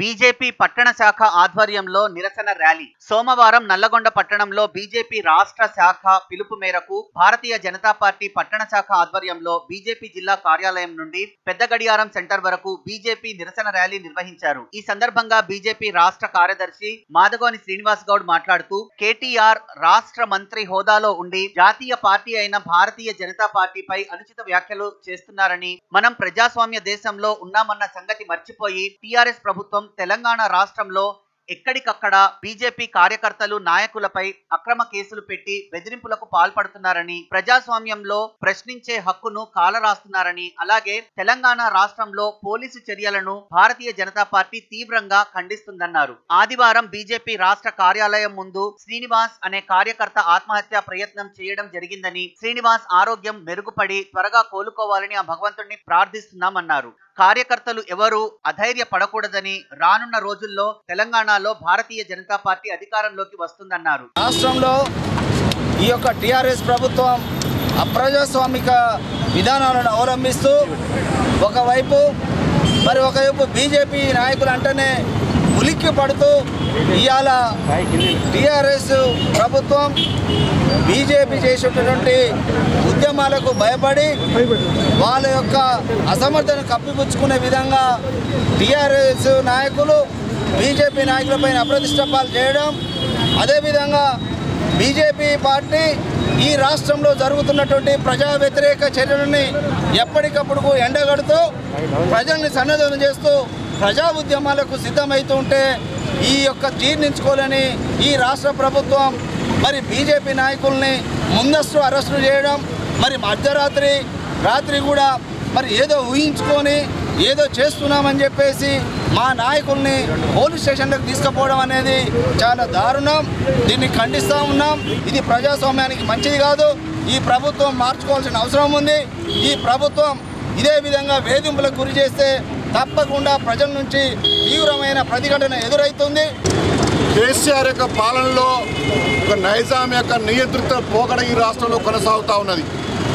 BJP పట్టణ శాఖ ఆధ్వర్యంలో నిరసన ర్యాలీ సోమవారం నల్లగొండ పట్టణంలో బీజేపీ రాష్ట్ర శాఖ పిలుపు మేరకు భారతీయ జనతా పార్టీ పట్టణ శాఖ ఆధ్వర్యంలో బీజేపీ జిల్లా కార్యాలయం నుండి పెద్ద గడియారం సెంటర్ వరకు బీజేపీ నిరసన ర్యాలీ నిర్వహించారు ఈ సందర్భంగా బీజేపీ రాష్ట్ర కార్యదర్శి మాదగోని శ్రీనివాస్ గౌడ్ మాట్లాడుతూ కేటీఆర్ రాష్ట్ర మంత్రి హోదాలో ఉండి జాతీయ పార్టీ అయిన భారతీయ జనతా పార్టీపై అనుచిత వ్యాఖ్యలు చేస్తున్నారని మనం ప్రజాస్వామ్య దేశంలో ఉన్నామన్న సంగతి మర్చిపోయి టిఆర్ఎస్ ప్రభుత్వం తెలంగాణ రాష్ట్రంలో ఎక్కడికక్కడ బీజేపీ కార్యకర్తలు నాయకులపై అక్రమ కేసులు పెట్టి బెదిరింపులకు పాల్పడుతున్నారని ప్రజాస్వామ్యంలో ప్రశ్నించే హక్కును కాలరాస్తున్నారని అలాగే తెలంగాణ రాష్ట్రంలో పోలీసు చర్యలను భారతీయ జనతా పార్టీ తీవ్రంగా ఖండిస్తుందన్నారు ఆదివారం బీజేపీ రాష్ట్ర కార్యాలయం ముందు శ్రీనివాస్ అనే కార్యకర్త ఆత్మహత్య ప్రయత్నం చేయడం జరిగిందని శ్రీనివాస్ ఆరోగ్యం మెరుగుపడి త్వరగా కోలుకోవాలని ఆ భగవంతుడిని ప్రార్థిస్తున్నామన్నారు కార్యకర్తలు ఎవరూ అధైర్య పడకూడదని రానున్న రోజుల్లో తెలంగాణలో భారతీయ జనతా పార్టీ అధికారంలోకి వస్తుందన్నారు రాష్ట్రంలో ఈ యొక్క టీఆర్ఎస్ ప్రభుత్వం అప్రజాస్వామిక విధానాలను అవలంబిస్తూ ఒకవైపు మరి ఒకవైపు బీజేపీ నాయకులు అంటేనే ఉలిక్కి పడుతూ ఇవాళ టీఆర్ఎస్ ప్రభుత్వం బీజేపీ చేసేటటువంటి ఉద్యమాలకు భయపడి వాళ్ళ యొక్క అసమర్థను కప్పిపుచ్చుకునే విధంగా టీఆర్ఎస్ నాయకులు బీజేపీ నాయకులపైన అప్రతిష్టపాలు చేయడం అదేవిధంగా బీజేపీ పార్టీ ఈ రాష్ట్రంలో జరుగుతున్నటువంటి ప్రజా వ్యతిరేక చర్యలని ఎప్పటికప్పుడు ఎండగడుతూ ప్రజల్ని సన్నద్ధం చేస్తూ ప్రజా ఉద్యమాలకు సిద్ధమవుతుంటే ఈ యొక్క జీర్ణించుకోలేని ఈ రాష్ట్ర ప్రభుత్వం మరి బీజేపీ నాయకుల్ని ముందస్తు అరెస్టు చేయడం మరి మధ్యరాత్రి రాత్రి కూడా మరి ఏదో ఊహించుకొని ఏదో చేస్తున్నామని చెప్పేసి మా నాయకుల్ని పోలీస్ స్టేషన్లకు తీసుకుపోవడం అనేది చాలా దారుణం దీన్ని ఖండిస్తూ ఉన్నాం ఇది ప్రజాస్వామ్యానికి మంచిది కాదు ఈ ప్రభుత్వం మార్చుకోవాల్సిన అవసరం ఉంది ఈ ప్రభుత్వం ఇదే విధంగా వేధింపులకు గురి చేస్తే తప్పకుండా ప్రజల నుంచి తీవ్రమైన ప్రతిఘటన ఎదురవుతుంది కేసీఆర్ యొక్క పాలనలో ఒక నైజాం యొక్క నియంత్రిత పోకడ ఈ రాష్ట్రంలో కొనసాగుతూ ఉన్నది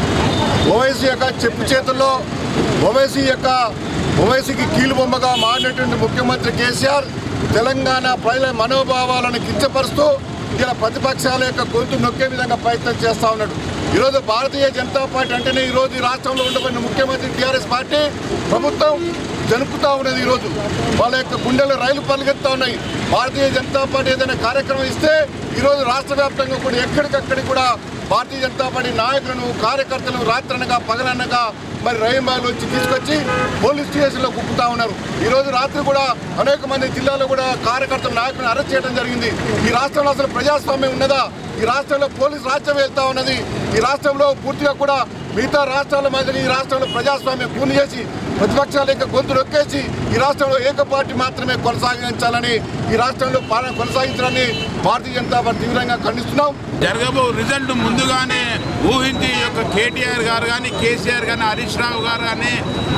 ఓవైసీ యొక్క చెప్పు చేతుల్లో ఓవైసీ యొక్క ఓవైసీకి కీలుబొమ్మగా మారినటువంటి ముఖ్యమంత్రి కేసీఆర్ తెలంగాణ ప్రజల మనోభావాలను కించపరుస్తూ ఇలా ప్రతిపక్షాల యొక్క గొంతు నొక్కే విధంగా ప్రయత్నం చేస్తూ ఉన్నాడు ఈరోజు భారతీయ జనతా పార్టీ అంటేనే ఈరోజు ఈ రాష్ట్రంలో ఉండబడిన ముఖ్యమంత్రి టీఆర్ఎస్ పార్టీ ప్రభుత్వం జరుపుతూ ఉన్నది ఈరోజు వాళ్ళ యొక్క గుండెలో రైలు పరిగెత్తా ఉన్నాయి భారతీయ జనతా పార్టీ ఏదైనా కార్యక్రమం ఇస్తే ఈరోజు రాష్ట్ర వ్యాప్తంగా కూడా ఎక్కడికక్కడికి కూడా భారతీయ జనతా పార్టీ నాయకులను కార్యకర్తలను రాత్రనగా పగలనగా మరి రైలు వచ్చి తీసుకొచ్చి పోలీస్ స్టేషన్లో కుక్కుతా ఉన్నారు ఈరోజు రాత్రి కూడా అనేక మంది జిల్లాలో కూడా కార్యకర్తల నాయకులను అరెస్ట్ చేయడం జరిగింది ఈ రాష్ట్రంలో అసలు ప్రజాస్వామ్యం ఉన్నదా ఈ రాష్ట్రంలో పోలీస్ రాజ్యం వెళ్తా ఉన్నది ఈ రాష్ట్రంలో పూర్తిగా కూడా మిగతా రాష్ట్రాల మధ్య ఈ రాష్ట్రంలో ప్రజాస్వామ్యం పూర్తి చేసి ప్రతిపక్షాల యొక్క గొంతు నొక్కేసి ఈ రాష్ట్రంలో ఏక పార్టీ మాత్రమే కొనసాగించాలని ఈ రాష్ట్రంలో పాలన కొనసాగించాలని భారతీయ జనతా పార్టీ తీవ్రంగా ఖండిస్తున్నాం జరగబో రిజల్ట్ ముందుగానే ఊహించి ఈ యొక్క కేటీఆర్ గారు కానీ కేసీఆర్ కానీ హరీష్ రావు గారు కానీ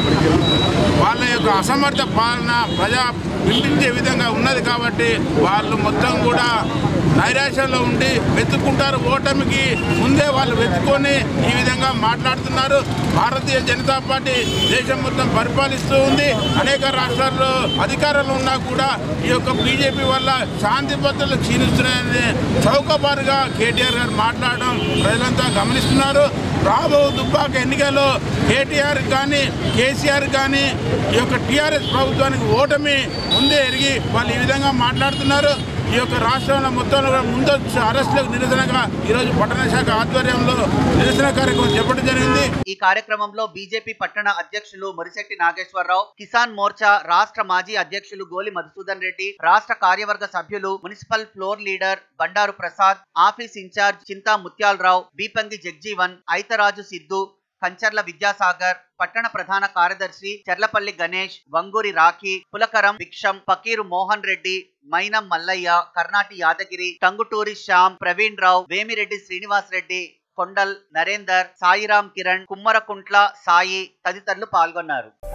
వాళ్ళ యొక్క అసమర్థ పాలన ప్రజా వినిపించే విధంగా ఉన్నది కాబట్టి వాళ్ళు మొత్తం కూడా నైరాశ్యంలో ఉండి వెతుక్కుంటారు ఓటమికి ముందే వాళ్ళు వెతుక్కొని ఈ విధంగా మాట్లాడుతున్నారు భారతీయ జనతా పార్టీ దేశం మొత్తం పరిపాలిస్తూ ఉంది అనేక రాష్ట్రాల్లో అధికారంలో ఉన్నా కూడా ఈ యొక్క బీజేపీ వల్ల శాంతి భద్రతలు క్షీణిస్తున్నాయని చౌకబారుగా కేటీఆర్ గారు మాట్లాడడం ప్రజలంతా గమనిస్తున్నారు రాబో దుబ్బాక ఎన్నికల్లో కేటీఆర్ కానీ కేసీఆర్ కానీ ఈ యొక్క టీఆర్ఎస్ ప్రభుత్వానికి ఓటమి ముందే ఎరిగి వాళ్ళు ఈ విధంగా మాట్లాడుతున్నారు ఈ యొక్క రాష్ట్రంలో మొత్తం కూడా ముందొచ్చు అరెస్టులకు నిరసనగా ఈరోజు పట్టణ శాఖ ఆధ్వర్యంలో నిరసన కార్యక్రమం చెప్పడం జరిగింది ఈ కార్యక్రమంలో బీజేపీ పట్టణ అధ్యక్షులు మురిశెట్టి నాగేశ్వరరావు కిసాన్ మోర్చా రాష్ట్ర మాజీ అధ్యక్షులు గోలి మధుసూదన్ రెడ్డి రాష్ట్ర కార్యవర్గ సభ్యులు municipal floor leader Bandaru Prasad office incharge Chinta Muthyalarao Beepangi Jagjivan Aitaraju Siddhu Kancharla Vidyasagar పట్టణ ప్రధాన కార్యదర్శి చెర్లపల్లి గణేష్ వంగూరి రాఖీ పులకరం భిక్షం ఫకీరు మోహన్ రెడ్డి మైనం మల్లయ్య కర్ణాటి యాదగిరి టంగుటూరి శ్యామ్ ప్రవీణ్ రావు వేమిరెడ్డి శ్రీనివాస్ రెడ్డి కొండల్ నరేందర్ సాయిరాం కిరణ్ కుమ్మరకుంట్ల సాయి తదితరులు పాల్గొన్నారు